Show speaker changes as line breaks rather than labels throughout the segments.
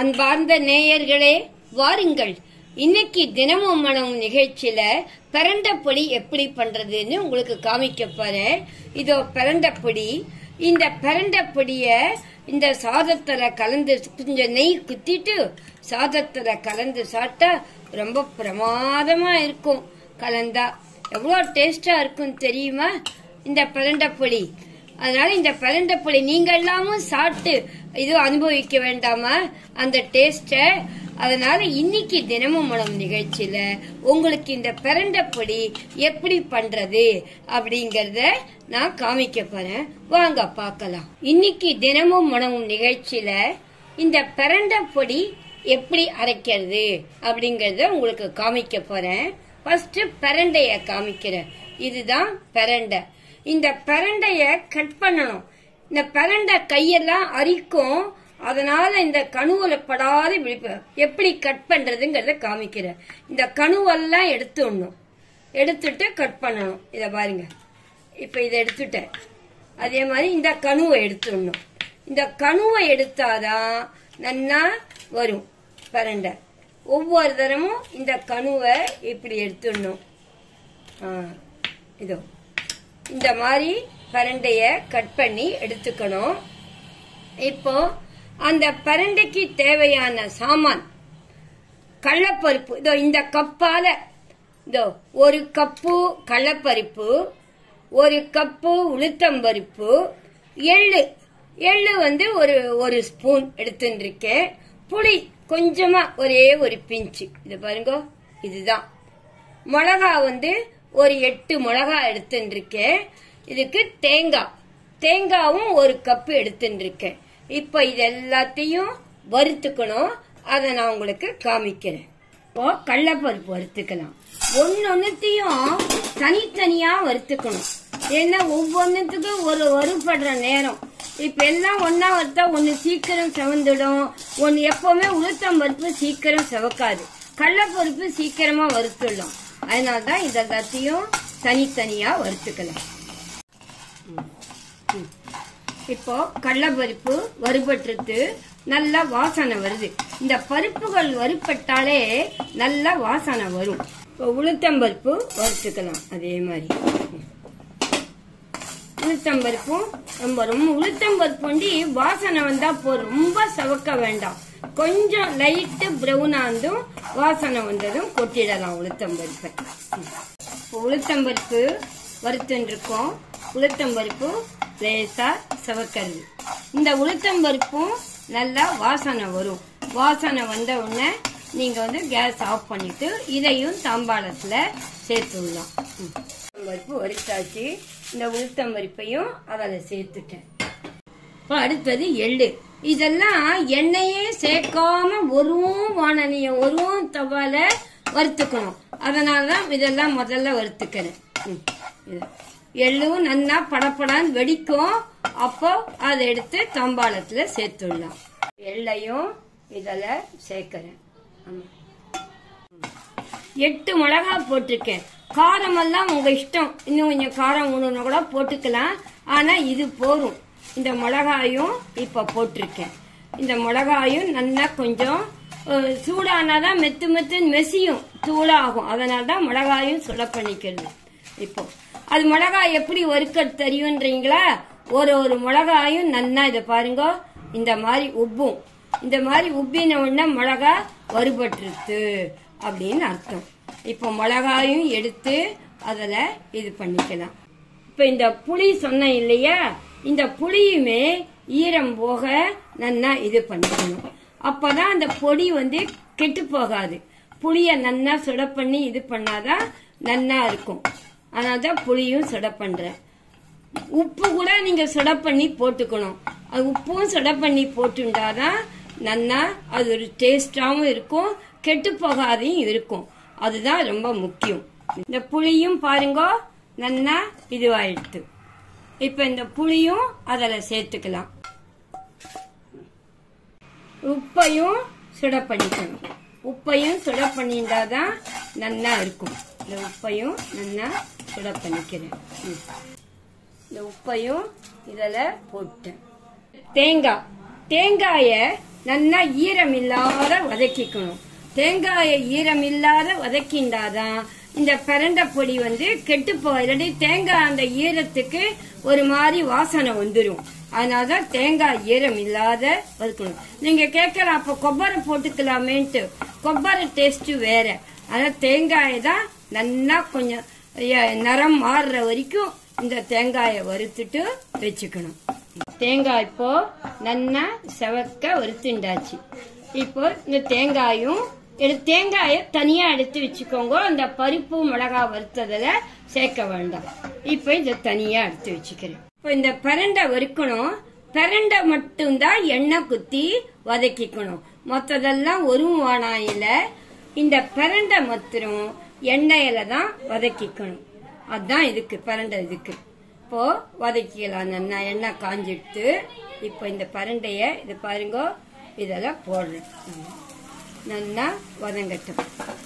அன்பார்ந்த நேயர்களே வாருங்கள் இன்னைக்கு தினமும் மனம் நிகழ்ச்சியில பிரண்ட பொடி எப்படி பண்றதுன்னு உங்களுக்கு காமிக்க போறேன் இதோ பிரண்ட பொடி இந்த பிரண்ட பொடிய இந்த சாதத்துல கலந்து கொஞ்சம் நெய் குத்திட்டு சாதத்துல கலந்து சாப்பிட்டா ரொம்ப பிரமாதமா இருக்கும் கலந்தா எவ்வளோ டேஸ்டா இருக்கும் தெரியுமா இந்த பிரண்ட பொடி அதனால இந்த பிரண்ட பொடி நீங்க எல்லாமும் சாப்பிட்டு இது அனுபவிக்க வேண்டாமா அந்த டேஸ்ட அதனால இன்னைக்கு தினமும் மனம் நிகழ்ச்சியில உங்களுக்கு இந்த பிரண்ட பொடி எப்படி பண்றது அப்படிங்கறத நான் காமிக்க போறேன் வாங்க பார்க்கலாம் இன்னைக்கு தினமும் மனம் நிகழ்ச்சியில இந்த பிரண்ட பொடி எப்படி அரைக்கிறது அப்படிங்கறத உங்களுக்கு காமிக்க போறேன் ஃபர்ஸ்ட் பிரண்டைய காமிக்கிறேன் இதுதான் பிரண்டை இந்த பிரண்டைய கட் பண்ணணும் இந்த பிரண்டை கையெல்லாம் அரிக்கும் அதனால இந்த கணுவல படாத விழிப்பு எப்படி கட் பண்றதுங்கிறத காமிக்கிறேன் இந்த கணுவெல்லாம் எடுத்துடணும் எடுத்துட்டு கட் பண்ணணும் இத பாருங்க இப்ப இதை எடுத்துட்டேன் அதே மாதிரி இந்த கணுவை எடுத்துடணும் இந்த கணுவை எடுத்தாதான் நன்னா வரும் பிரண்டை ஒவ்வொரு தரமும் இந்த கணுவை இப்படி எடுத்துடணும் ஆ, இதோ இந்த மாதிரி பரண்டைய கட் பண்ணி எடுத்துக்கணும் இப்போ அந்த பரண்டைக்கு தேவையான சாமான் கடலப்பருப்பு இதோ இந்த கப்பால இதோ ஒரு கப்பு கடலப்பருப்பு ஒரு கப்பு உளுத்தம்பருப்பு எள்ளு எள்ளு வந்து ஒரு ஒரு ஸ்பூன் எடுத்துருக்கேன் புளி கொஞ்சமா ஒரே ஒரு பிஞ்சு இது பாருங்க இதுதான் மிளகா வந்து ஒரு எட்டு மிளகா எடுத்துருக்கேன் இதுக்கு தேங்காய் தேங்காவும் ஒரு கப்பு எடுத்துருக்கேன் இப்ப இது எல்லாத்தையும் வறுத்துக்கணும் அதை நான் உங்களுக்கு காமிக்கிறேன் இப்போ கடலப்பருப்பு வறுத்துக்கலாம் ஒன்னொன்னுத்தையும் தனித்தனியா வறுத்துக்கணும் ஏன்னா ஒவ்வொன்றுத்துக்கும் ஒரு வறுபடுற நேரம் இப்ப எல்லாம் ஒன்னா வறுத்தா ஒன்னு சீக்கிரம் செவந்துடும் ஒன்னு எப்பவுமே உளுத்தம் பருப்பு சீக்கிரம் செவக்காது கடலப்பருப்பு சீக்கிரமா வறுத்துடலாம் அதனாலதான் இது எல்லாத்தையும் தனித்தனியா வறுத்துக்கலாம் இப்போ கடலப்பருப்பு வறுபட்டுட்டு நல்ல வாசனை வருது இந்த பருப்புகள் வறுபட்டாலே நல்ல வாசனை வரும் இப்போ உளுத்தம்பருப்பு வறுத்துக்கலாம் அதே மாதிரி உளுத்தம்பருப்பும் ரொம்ப ரொம்ப உளுத்தம்பருப்பு வந்து வாசனை வந்தா போதும் ரொம்ப சவக்க வேண்டாம் கொஞ்சம் லைட்டு பிரவுன் ஆந்தும் வாசனை வந்ததும் கொட்டிடலாம் உளுத்தம்பருப்பை இப்போ உளுத்தம்பருப்பு வறுத்துன்னு இருக்கோம் உளுத்தம்பருப்பு லேசா சவக்கிறது இந்த உளுத்தம்பருப்பும் நல்லா வாசனை வரும் வாசனை வந்த உடனே நீங்க வந்து கேஸ் ஆஃப் பண்ணிட்டு இதையும் தாம்பாளத்துல சேர்த்து விடலாம் ம். பருப்பு வறுத்தாச்சு இந்த உளுத்தம்பருப்பையும் அதில் சேர்த்துட்டேன் இப்போ அடுத்தது எள்ளு இதெல்லாம் எண்ணெயே சேர்க்காம ஒரு வானலிய ஒரு தவால வறுத்துக்கணும் அதனால தான் இதெல்லாம் முதல்ல வறுத்துக்கிறேன் ம், இது. எள்ளும் நன்னா படப்படான்னு வெடிக்கும் அப்போ அதை எடுத்து தம்பாளத்துல சேர்த்துடலாம் எள்ளையும் இதில் சேர்க்கிறேன் ஆமா எட்டு மிளகா போட்டிருக்கேன் காரமெல்லாம் உங்க இஷ்டம் இன்னும் கொஞ்சம் காரம் ஒண்ணுன்னு கூட போட்டுக்கலாம் ஆனா இது போதும் இந்த மிளகாயும் இப்ப போட்டிருக்கேன் இந்த மிளகாயும் நல்லா கொஞ்சம் அஹ், சூடானாதான் மெத்து மெத்து மெசியும் தூளாகும் அதனால தான் மிளகாயும் சுட பண்ணிக்கிறது இப்போ அது மிளகாய் எப்படி வறுக்க தெரியுன்றீங்களா ஒரு ஒரு மிளகாயும் நன்னா இதை பாருங்க இந்த மாதிரி உப்பும் இந்த மாதிரி உப்பின உடனே மிளகா வறுபட்டுருத்து அப்படின்னு அர்த்தம் இப்போ மிளகாயும் எடுத்து அதில் இது பண்ணிக்கலாம் இப்போ இந்த புளி சொன்னேன் இல்லையா இந்த புளியுமே ஈரம் போக நன்னா இது பண்ணிக்கணும் அப்பதான் அந்த பொடி வந்து கெட்டு போகாது புளிய நன்னா சுட பண்ணி இது பண்ணாதான் நன்னா இருக்கும் அதனால தான் புளியும் சுட பண்றேன் உப்பு கூட நீங்க சுட பண்ணி போட்டுக்கணும் அது உப்பும் சுட பண்ணி போட்டுண்டாதான் நன்னா அது ஒரு டேஸ்டாவும் இருக்கும் கெட்டு போகாதையும் இருக்கும் அதுதான் ரொம்ப முக்கியம் இந்த புளியும் பாருங்க நன்னா இதுவாயிடுது இப்ப இந்த புளியும் அதில் சேர்த்துக்கலாம் உப்பையும் சுட பண்ணிக்கணும் உப்பையும் சுட பண்ணிட்டாதான் நன்னா இருக்கும் இந்த உப்பையும் நன்னா சுட பண்ணிக்கிறேன் ம். இந்த உப்பையும் இதில் போட்டேன் தேங்காய் தேங்காய நல்லா ஈரம் இல்லாத வதக்கிக்கணும் தேங்காயை ஈரம் இல்லாத வதக்கிண்டாதான் இந்த பிரண்டை பொடி வந்து கெட்டு போயிடாடி தேங்காய் அந்த ஈரத்துக்கு ஒரு மாதிரி வாசனை வந்துடும் அதனாலதான் தேங்காய் ஈரம் இல்லாத வதக்கணும் நீங்க கேட்கலாம் அப்ப கொಬ್ಬரை போட்டுக்கலாமேன்ட்டு கொಬ್ಬரை டேஸ்ட் வேற ஆனா தேங்காயை தான் நல்லா கொஞ்சம் எ- நிறம் மாறுற வரைக்கும் இந்த தேங்காயை வறுத்துட்டு வச்சுக்கணும் தேங்காய் இப்போ நல்லா செவக்க வறுத்துண்டாச்சு இப்போ இந்த தேங்காயும் எடு- தேங்காயை தனியா எடுத்து வச்சுக்கோங்க அந்த பருப்பு மிளகா வறுத்ததுல சேர்க்க வேண்டாம் இப்போ இதை தனியா எடுத்து வச்சுக்கிறேன் இப்போ இந்த பிரண்டை வறுக்கணும் பிரண்டை மட்டும்தான் எண்ணெய் குத்தி வதக்கிக்கணும் மற்றதெல்லாம் ஒரு வானாயில இந்த பிரண்டை மாத்திரம் எண்ணெயில தான் வதக்கிக்கணும் அதுதான் இதுக்கு பிரண்டை இதுக்கு இப்போ வதக்கிக்கலாம் நல்லா எண்ணெய் காஞ்சிடுத்து இப்போ இந்த பரண்டைய இது பாருங்க இதெல்லாம் போடுறேன் ம். நல்லா வதங்கட்டும்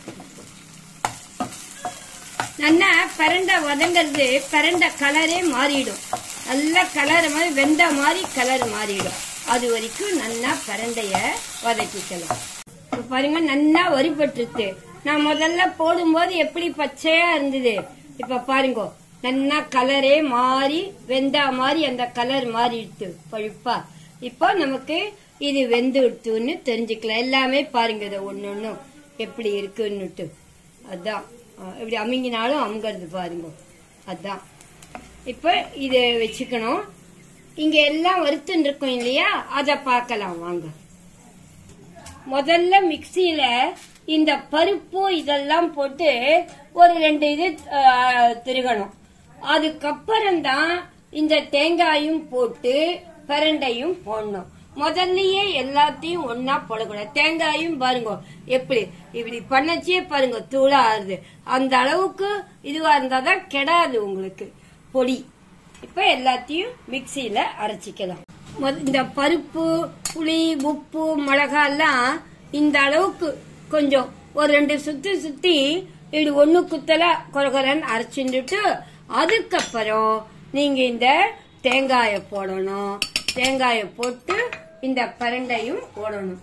நல்லா பரண்டை வதங்கிறது பரண்டை கலரே மாறிடும் நல்ல கலர் மாதிரி வெந்த மாதிரி கலர் மாறிடும் அது வரைக்கும் நல்லா பரண்டைய வதக்கிக்கலாம் இப்ப பாருங்க நல்லா வறுபட்டுருச்சு நான் முதல்ல போடும்போது எப்படி பச்சையா இருந்தது இப்ப பாருங்க நல்லா கலரே மாறி வெந்தா மாதிரி அந்த கலர் மாறிடுச்சு பழுப்பா இப்போ நமக்கு இது வெந்து விட்டுன்னு தெரிஞ்சுக்கலாம் எல்லாமே பாருங்க இதை ஒன்னு ஒன்னும் எப்படி இருக்குன்னுட்டு அதான் அஹ் இப்படி அமுங்கினாலும் அமுங்கிறது பாருங்க அதான் இப்போ இதை வச்சுக்கணும் இங்க எல்லாம் வறுத்துன்னு இருக்கும் இல்லையா அதை பார்க்கலாம் வாங்க முதல்ல மிக்சியில இந்த பருப்பு இதெல்லாம் போட்டு ஒரு ரெண்டு இது அஹ், திருகணும் அதுக்கப்புறம் தான் இந்த தேங்காயும் போட்டு பிரண்டையும் போடணும் முதல்லயே எல்லாத்தையும் ஒன்னா போடக்கூடாது தேங்காயும் பாருங்க எப்படி இப்படி பண்ணச்சே பாருங்க தூளா ஆறுது அந்த அளவுக்கு இதுவா இருந்தாதான் கெடாது உங்களுக்கு பொடி இப்ப எல்லாத்தையும் மிக்சியில அரைச்சிக்கலாம் மொத- இந்த பருப்பு புளி உப்பு மிளகாலாம் இந்த அளவுக்கு கொஞ்சம் ஒரு ரெண்டு சுத்தி சுத்தி இப்படி ஒண்ணு குத்தல கொரகொரன்னு அரைச்சுட்டு அதுக்கப்புறம் நீங்க இந்த தேங்காயை போடணும் தேங்காயை போட்டு இந்த பரண்டையும் போடணும்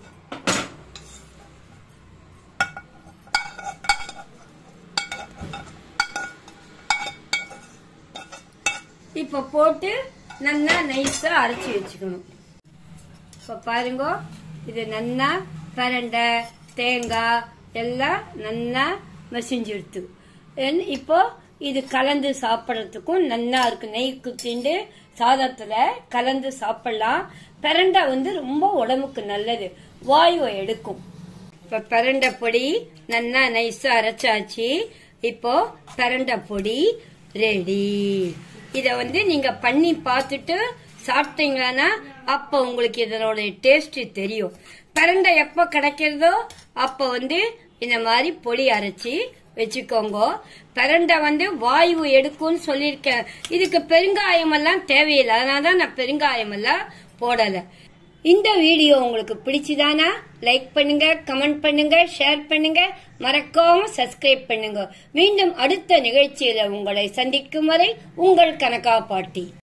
இப்ப போட்டு நல்லா நைஸா அரைச்சி வச்சுக்கணும் இப்ப பாருங்க இது நல்லா பரண்டை தேங்காய் எல்லாம் நல்லா மசிஞ்சிடுத்து And இப்போ இது கலந்து சாப்பிட்றதுக்கும் நல்லா இருக்கு நெய் குத்திண்டு சாதத்துல கலந்து சாப்பிடலாம் பிரண்டை வந்து ரொம்ப உடம்புக்கு நல்லது வாயுவை எடுக்கும் இப்ப பிரண்டை பொடி நல்லா நைஸா அரைச்சாச்சு இப்போ பிரண்டை பொடி ரெடி இத வந்து நீங்க பண்ணி பார்த்துட்டு சாப்பிட்டீங்கன்னா அப்ப உங்களுக்கு இதனோட டேஸ்ட் தெரியும் பிரண்டை எப்ப கிடைக்கிறதோ அப்ப வந்து இந்த மாதிரி பொடி அரைச்சி வச்சுக்கோங்க பிரண்டை வந்து வாயு எடுக்கும்னு சொல்லியிருக்கேன் இதுக்கு பெருங்காயம் எல்லாம் தேவையில்லை அதனால தான் நான் பெருங்காயம் எல்லாம் போடல இந்த வீடியோ உங்களுக்கு பிடிச்சுதானா லைக் பண்ணுங்க கமெண்ட் பண்ணுங்க ஷேர் பண்ணுங்க மறக்காம சப்ஸ்கிரைப் பண்ணுங்க மீண்டும் அடுத்த நிகழ்ச்சியில உங்களை சந்திக்கும் வரை உங்கள் கனகா பாட்டி